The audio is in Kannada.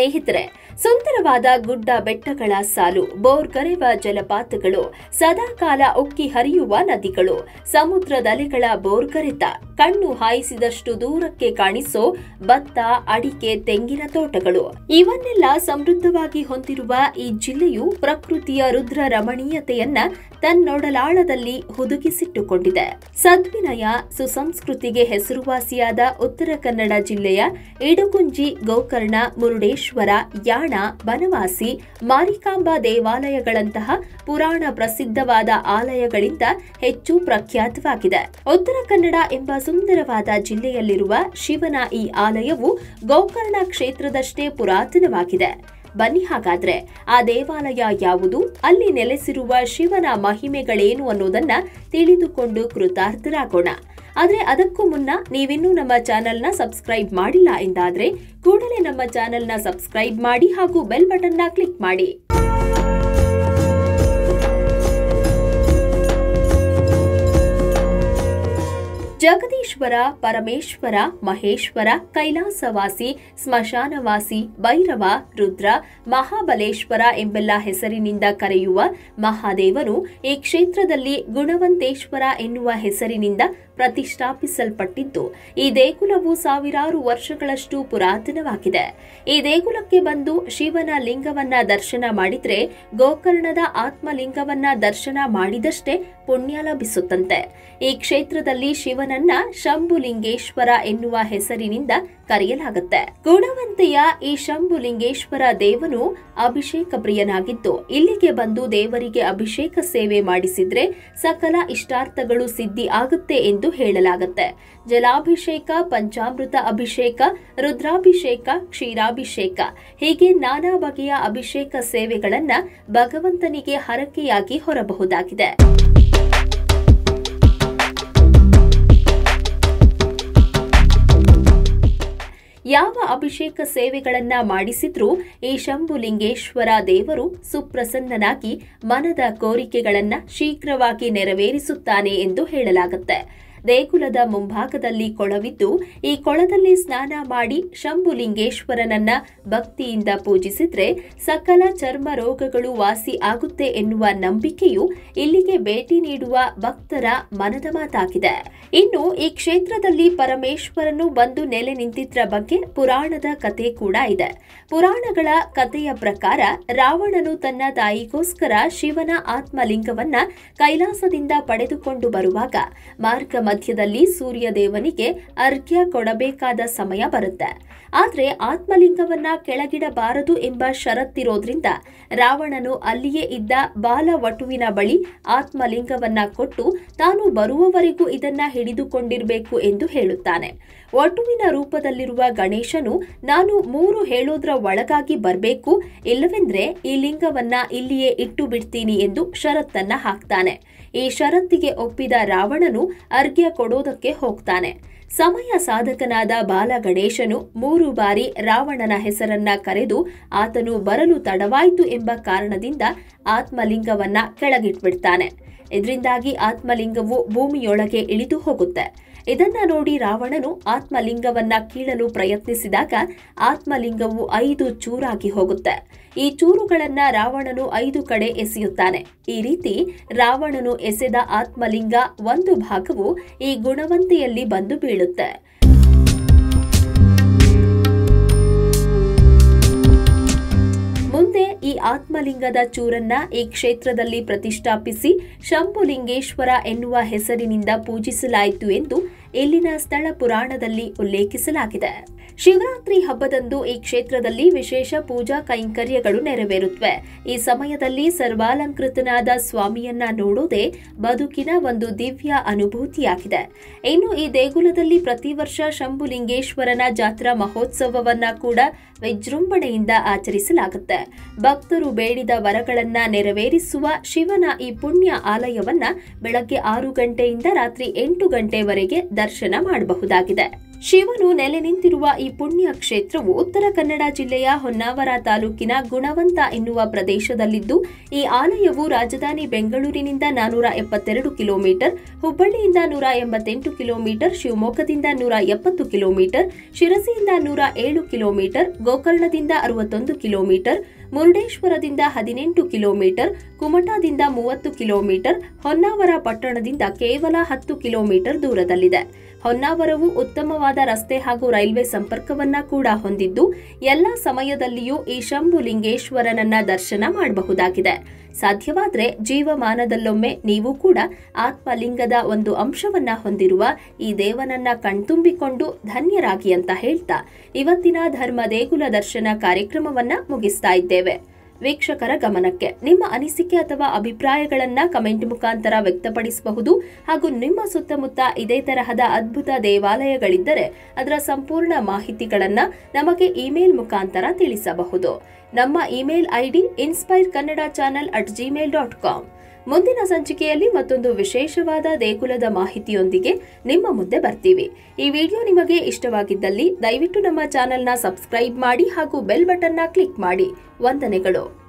ಸ್ನೇಹಿತರೆ ಸುಂದರವಾದ ಗುಡ್ಡ ಬೆಟ್ಟಗಳ ಸಾಲು ಬೋರ್ಗರೆವ ಜಲಪಾತಗಳು ಸದಾಕಾಲ ಉಕ್ಕಿ ಹರಿಯುವ ನದಿಗಳು ಸಮುದ್ರದಲೆಗಳ ಬೋರ್ಗರೆತ ಕಣ್ಣು ಹಾಯಿಸಿದಷ್ಟು ದೂರಕ್ಕೆ ಕಾಣಿಸೋ ಭತ್ತ ಅಡಿಕೆ ತೆಂಗಿನ ತೋಟಗಳು ಇವನ್ನೆಲ್ಲ ಸಮೃದ್ಧವಾಗಿ ಹೊಂದಿರುವ ಈ ಜಿಲ್ಲೆಯು ಪ್ರಕೃತಿಯ ರುದ್ರ ರಮಣೀಯತೆಯನ್ನ ತನ್ನೊಡಲಾಳದಲ್ಲಿ ಹುದುಗಿಸಿಟ್ಟುಕೊಂಡಿದೆ ಸದ್ವಿನಯ ಸುಸಂಸ್ಕೃತಿಗೆ ಹೆಸರುವಾಸಿಯಾದ ಉತ್ತರ ಕನ್ನಡ ಜಿಲ್ಲೆಯ ಇಡುಗುಂಜಿ ಗೋಕರ್ಣ ಮುರುಡೇಶ್ವರ ಯಾಣ ಬನವಾಸಿ ಮಾರಿಕಾಂಬಾ ದೇವಾಲಯಗಳಂತಹ ಪುರಾಣ ಪ್ರಸಿದ್ಧವಾದ ಆಲಯಗಳಿಂದ ಹೆಚ್ಚು ಪ್ರಖ್ಯಾತವಾಗಿದೆ ಉತ್ತರ ಕನ್ನಡ ಎಂಬ ಸುಂದರವಾದ ಜಿಲ್ಲೆಯಲ್ಲಿರುವ ಶಿವನ ಈ ಆಲಯವು ಗೋಕರ್ಣ ಕ್ಷೇತ್ರದಷ್ಟೇ ಪುರಾತನವಾಗಿದೆ ಬನ್ನಿ ಹಾಗಾದ್ರೆ ಆ ದೇವಾಲಯ ಯಾವುದು ಅಲ್ಲಿ ನೆಲೆಸಿರುವ ಶಿವನ ಮಹಿಮೆಗಳೇನು ಅನ್ನೋದನ್ನ ತಿಳಿದುಕೊಂಡು ಕೃತಾರ್ಥರಾಗೋಣ ಆದ್ರೆ ಅದಕ್ಕೂ ಮುನ್ನ ನೀವಿನ್ನೂ ನಮ್ಮ ಚಾನೆಲ್ನ ಸಬ್ಸ್ಕ್ರೈಬ್ ಮಾಡಿಲ್ಲ ಎಂದಾದ್ರೆ ಕೂಡಲೇ ನಮ್ಮ ಚಾನೆಲ್ನ ಸಬ್ಸ್ಕ್ರೈಬ್ ಮಾಡಿ ಹಾಗೂ ಬೆಲ್ ಬಟನ್ನ ಕ್ಲಿಕ್ ಮಾಡಿ ಜಗದೀಶ್ವರ ಪರಮೇಶ್ವರ ಮಹೇಶ್ವರ ಕೈಲಾಸವಾಸಿ ಸ್ಮಶಾನವಾಸಿ ಭೈರವ ರುದ್ರ ಮಹಾಬಲೇಶ್ವರ ಎಂಬೆಲ್ಲ ಹೆಸರಿನಿಂದ ಕರೆಯುವ ಮಹಾದೇವನು ಈ ಕ್ಷೇತ್ರದಲ್ಲಿ ಗುಣವಂತೇಶ್ವರ ಎನ್ನುವ ಹೆಸರಿನಿಂದ ಪ್ರತಿಷ್ಠಾಪಿಸಲ್ಪಟ್ಟಿದ್ದು ಈ ದೇಗುಲವು ಸಾವಿರಾರು ವರ್ಷಗಳಷ್ಟು ಪುರಾತನವಾಗಿದೆ ಈ ದೇಗುಲಕ್ಕೆ ಬಂದು ಶಿವನ ಲಿಂಗವನ್ನ ದರ್ಶನ ಮಾಡಿದ್ರೆ ಗೋಕರ್ಣದ ಆತ್ಮಲಿಂಗವನ್ನ ದರ್ಶನ ಮಾಡಿದಷ್ಟೇ ಪುಣ್ಯ ಲಭಿಸುತ್ತಂತೆ ಈ ಕ್ಷೇತ್ರದಲ್ಲಿ ಶಿವನನ್ನ ಶಂಭುಲಿಂಗೇಶ್ವರ ಎನ್ನುವ ಹೆಸರಿನಿಂದ ಕರೆಯಲಾಗುತ್ತೆ ಗುಣವಂತೆಯ ಈ ಶಂಭುಲಿಂಗೇಶ್ವರ ದೇವನು ಅಭಿಷೇಕ ಪ್ರಿಯನಾಗಿದ್ದು ಇಲ್ಲಿಗೆ ಬಂದು ದೇವರಿಗೆ ಅಭಿಷೇಕ ಸೇವೆ ಮಾಡಿಸಿದ್ರೆ ಸಕಲ ಇಷ್ಟಾರ್ಥಗಳು ಸಿದ್ಧಿ ಆಗುತ್ತೆ ಎಂದು ಹೇಳಲಾಗುತ್ತೆ ಜಲಾಭಿಷೇಕ ಪಂಚಾಮೃತ ಅಭಿಷೇಕ ರುದ್ರಾಭಿಷೇಕ ಕ್ಷೀರಾಭಿಷೇಕ ಹೀಗೆ ನಾನಾ ಬಗೆಯ ಅಭಿಷೇಕ ಸೇವೆಗಳನ್ನ ಭಗವಂತನಿಗೆ ಹರಕೆಯಾಗಿ ಹೊರಬಹುದಾಗಿದೆ ಯಾವ ಅಭಿಷೇಕ ಸೇವೆಗಳನ್ನ ಮಾಡಿಸಿದ್ರೂ ಈ ಶಂಭುಲಿಂಗೇಶ್ವರ ದೇವರು ಸುಪ್ರಸನ್ನನಾಗಿ ಮನದ ಕೋರಿಕೆಗಳನ್ನ ಶೀಘ್ರವಾಗಿ ನೆರವೇರಿಸುತ್ತಾನೆ ಎಂದು ಹೇಳಲಾಗುತ್ತೆ ದೇಗುಲದ ಮುಂಭಾಗದಲ್ಲಿ ಕೊಳವಿದ್ದು ಈ ಕೊಳದಲ್ಲಿ ಸ್ನಾನ ಮಾಡಿ ಶಂಭುಲಿಂಗೇಶ್ವರನನ್ನ ಭಕ್ತಿಯಿಂದ ಪೂಜಿಸಿದ್ರೆ ಸಕಲ ಚರ್ಮ ರೋಗಗಳು ವಾಸಿ ಆಗುತ್ತೆ ಎನ್ನುವ ನಂಬಿಕೆಯು ಇಲ್ಲಿಗೆ ಭೇಟಿ ನೀಡುವ ಭಕ್ತರ ಮನದ ಮಾತಾಗಿದೆ ಇನ್ನು ಈ ಕ್ಷೇತ್ರದಲ್ಲಿ ಪರಮೇಶ್ವರನು ಬಂದು ನೆಲೆ ನಿಂತಿದ್ರ ಬಗ್ಗೆ ಪುರಾಣದ ಕತೆ ಕೂಡ ಇದೆ ಪುರಾಣಗಳ ಕಥೆಯ ಪ್ರಕಾರ ರಾವಣನು ತನ್ನ ತಾಯಿಗೋಸ್ಕರ ಶಿವನ ಆತ್ಮಲಿಂಗವನ್ನ ಕೈಲಾಸದಿಂದ ಪಡೆದುಕೊಂಡು ಬರುವಾಗ ಮಾರ್ಗ ಮಧ್ಯದಲ್ಲಿ ಸೂರ್ಯದೇವನಿಗೆ ಅರ್ಘ್ಯ ಕೊಡಬೇಕಾದ ಸಮಯ ಬರುತ್ತೆ ಆದ್ರೆ ಆತ್ಮಲಿಂಗವನ್ನ ಕೆಳಗಿಡಬಾರದು ಎಂಬ ಷರತ್ತಿರೋದ್ರಿಂದ ರಾವಣನು ಅಲ್ಲಿಯೇ ಇದ್ದ ಬಾಲವಟುವಿನ ಬಳಿ ಆತ್ಮಲಿಂಗವನ್ನ ಕೊಟ್ಟು ತಾನು ಬರುವವರೆಗೂ ಇದನ್ನ ಹಿಡಿದುಕೊಂಡಿರಬೇಕು ಎಂದು ಹೇಳುತ್ತಾನೆ ವಟುವಿನ ರೂಪದಲ್ಲಿರುವ ಗಣೇಶನು ನಾನು ಮೂರು ಹೇಳೋದ್ರ ಒಳಗಾಗಿ ಬರಬೇಕು ಇಲ್ಲವೆಂದ್ರೆ ಈ ಲಿಂಗವನ್ನ ಇಲ್ಲಿಯೇ ಇಟ್ಟು ಬಿಡ್ತೀನಿ ಎಂದು ಷರತ್ತನ್ನ ಹಾಕ್ತಾನೆ ಈ ಷರತ್ತಿಗೆ ಒಪ್ಪಿದ ರಾವಣನು ಅರ್ಘ್ಯ ಕೊಡೋದಕ್ಕೆ ಹೋಗ್ತಾನೆ ಸಮಯ ಸಾಧಕನಾದ ಬಾಲ ಗಣೇಶನು ಮೂರು ಬಾರಿ ರಾವಣನ ಹೆಸರನ್ನ ಕರೆದು ಆತನು ಬರಲು ತಡವಾಯಿತು ಎಂಬ ಕಾರಣದಿಂದ ಆತ್ಮಲಿಂಗವನ್ನ ಕೆಳಗಿಟ್ಬಿಡ್ತಾನೆ ಇದರಿಂದಾಗಿ ಆತ್ಮಲಿಂಗವು ಭೂಮಿಯೊಳಗೆ ಇಳಿದು ಹೋಗುತ್ತೆ ಇದನ್ನ ನೋಡಿ ರಾವಣನು ಆತ್ಮಲಿಂಗವನ್ನ ಕೀಳಲು ಪ್ರಯತ್ನಿಸಿದಾಗ ಆತ್ಮಲಿಂಗವು ಐದು ಚೂರಾಗಿ ಹೋಗುತ್ತೆ ಈ ಚೂರುಗಳನ್ನ ರಾವಣನು ಐದು ಕಡೆ ಎಸೆಯುತ್ತಾನೆ ಈ ರೀತಿ ರಾವಣನು ಎಸೆದ ಆತ್ಮಲಿಂಗ ಒಂದು ಭಾಗವು ಈ ಗುಣವಂತೆಯಲ್ಲಿ ಬಂದು ಬೀಳುತ್ತೆ ಮುಂದೆ ಈ ಆತ್ಮಲಿಂಗದ ಚೂರನ್ನ ಈ ಕ್ಷೇತ್ರದಲ್ಲಿ ಪ್ರತಿಷ್ಠಾಪಿಸಿ ಶಂಭುಲಿಂಗೇಶ್ವರ ಎನ್ನುವ ಹೆಸರಿನಿಂದ ಪೂಜಿಸಲಾಯಿತು ಎಂದು ಇಲ್ಲಿನ ಸ್ಥಳ ಪುರಾಣದಲ್ಲಿ ಉಲ್ಲೇಖಿಸಲಾಗಿದೆ ಶಿವರಾತ್ರಿ ಹಬ್ಬದಂದು ಈ ಕ್ಷೇತ್ರದಲ್ಲಿ ವಿಶೇಷ ಪೂಜಾ ಕೈಂಕರ್ಯಗಳು ನೆರವೇರುತ್ತವೆ ಈ ಸಮಯದಲ್ಲಿ ಸರ್ವಾಲಂಕೃತನಾದ ಸ್ವಾಮಿಯನ್ನ ನೋಡೋದೇ ಬದುಕಿನ ಒಂದು ದಿವ್ಯ ಅನುಭೂತಿಯಾಗಿದೆ ಇನ್ನು ಈ ದೇಗುಲದಲ್ಲಿ ಪ್ರತಿ ವರ್ಷ ಶಂಭುಲಿಂಗೇಶ್ವರನ ಜಾತ್ರಾ ಮಹೋತ್ಸವವನ್ನ ಕೂಡ ವಿಜೃಂಭಣೆಯಿಂದ ಆಚರಿಸಲಾಗುತ್ತೆ ಭಕ್ತರು ಬೇಡಿದ ವರಗಳನ್ನ ನೆರವೇರಿಸುವ ಶಿವನ ಈ ಪುಣ್ಯ ಆಲಯವನ್ನ ಬೆಳಗ್ಗೆ ಆರು ಗಂಟೆಯಿಂದ ರಾತ್ರಿ ಎಂಟು ಗಂಟೆವರೆಗೆ ದರ್ಶನ ಮಾಡಬಹುದಾಗಿದೆ ಶಿವನು ನೆಲೆ ನಿಂತಿರುವ ಈ ಪುಣ್ಯ ಕ್ಷೇತ್ರವು ಉತ್ತರ ಕನ್ನಡ ಜಿಲ್ಲೆಯ ಹೊನ್ನಾವರ ತಾಲೂಕಿನ ಗುಣವಂತ ಎನ್ನುವ ಪ್ರದೇಶದಲ್ಲಿದ್ದು ಈ ಆಲಯವು ರಾಜಧಾನಿ ಬೆಂಗಳೂರಿನಿಂದ ನಾನೂರ ಎಪ್ಪತ್ತೆರಡು ಕಿಲೋಮೀಟರ್ ಹುಬ್ಬಳ್ಳಿಯಿಂದ ನೂರ ಎಂಬತ್ತೆಂಟು ಕಿಲೋಮೀಟರ್ ಶಿವಮೊಗ್ಗದಿಂದ ನೂರ ಎಪ್ಪತ್ತು ಕಿಲೋಮೀಟರ್ ಶಿರಸಿಯಿಂದ ನೂರ ಏಳು ಕಿಲೋಮೀಟರ್ ಗೋಕರ್ಣದಿಂದ ಅರವತ್ತೊಂದು ಕಿಲೋಮೀಟರ್ ಮುರುಡೇಶ್ವರದಿಂದ ಹದಿನೆಂಟು ಕಿಲೋಮೀಟರ್ ಕುಮಟಾದಿಂದ ಮೂವತ್ತು ಕಿಲೋಮೀಟರ್ ಹೊನ್ನಾವರ ಪಟ್ಟಣದಿಂದ ಕೇವಲ ಹತ್ತು ಕಿಲೋಮೀಟರ್ ದೂರದಲ್ಲಿದೆ ಹೊನ್ನಾವರವು ಉತ್ತಮವಾದ ರಸ್ತೆ ಹಾಗೂ ರೈಲ್ವೆ ಸಂಪರ್ಕವನ್ನ ಕೂಡ ಹೊಂದಿದ್ದು ಎಲ್ಲ ಸಮಯದಲ್ಲಿಯೂ ಈ ಶಂಭು ಲಿಂಗೇಶ್ವರನನ್ನ ದರ್ಶನ ಮಾಡಬಹುದಾಗಿದೆ ಸಾಧ್ಯವಾದ್ರೆ ಜೀವಮಾನದಲ್ಲೊಮ್ಮೆ ನೀವು ಕೂಡ ಆತ್ಮಲಿಂಗದ ಒಂದು ಅಂಶವನ್ನ ಹೊಂದಿರುವ ಈ ದೇವನನ್ನ ಕಣ್ತುಂಬಿಕೊಂಡು ಧನ್ಯರಾಗಿ ಅಂತ ಹೇಳ್ತಾ ಇವತ್ತಿನ ಧರ್ಮ ದೇಗುಲ ದರ್ಶನ ಕಾರ್ಯಕ್ರಮವನ್ನ ಮುಗಿಸ್ತಾ ಇದ್ದೇವೆ ವೀಕ್ಷಕರ ಗಮನಕ್ಕೆ ನಿಮ್ಮ ಅನಿಸಿಕೆ ಅಥವಾ ಅಭಿಪ್ರಾಯಗಳನ್ನ ಕಮೆಂಟ್ ಮುಖಾಂತರ ವ್ಯಕ್ತಪಡಿಸಬಹುದು ಹಾಗೂ ನಿಮ್ಮ ಸುತ್ತಮುತ್ತ ಇದೇ ತರಹದ ಅದ್ಭುತ ದೇವಾಲಯಗಳಿದ್ದರೆ ಅದರ ಸಂಪೂರ್ಣ ಮಾಹಿತಿಗಳನ್ನ ನಮಗೆ ಇಮೇಲ್ ಮುಖಾಂತರ ತಿಳಿಸಬಹುದು ನಮ್ಮ email ID inspire Kannada channel at Gmail dot com ಮುಂದಿನ ಸಂಚಿಕೆಯಲ್ಲಿ ಮತ್ತೊಂದು ವಿಶೇಷವಾದ ದೇಗುಲದ ಮಾಹಿತಿಯೊಂದಿಗೆ ನಿಮ್ಮ ಮುಂದೆ ಬರ್ತೀವಿ ಈ ವಿಡಿಯೋ ನಿಮಗೆ ಇಷ್ಟವಾಗಿದ್ದಲ್ಲಿ ದಯವಿಟ್ಟು ನಮ್ಮ ಚಾನೆಲ್ನ ಸಬ್ಸ್ಕ್ರೈಬ್ ಮಾಡಿ ಹಾಗೂ ಬೆಲ್ ಬಟನ್ನ ಕ್ಲಿಕ್ ಮಾಡಿ ವಂದನೆಗಳು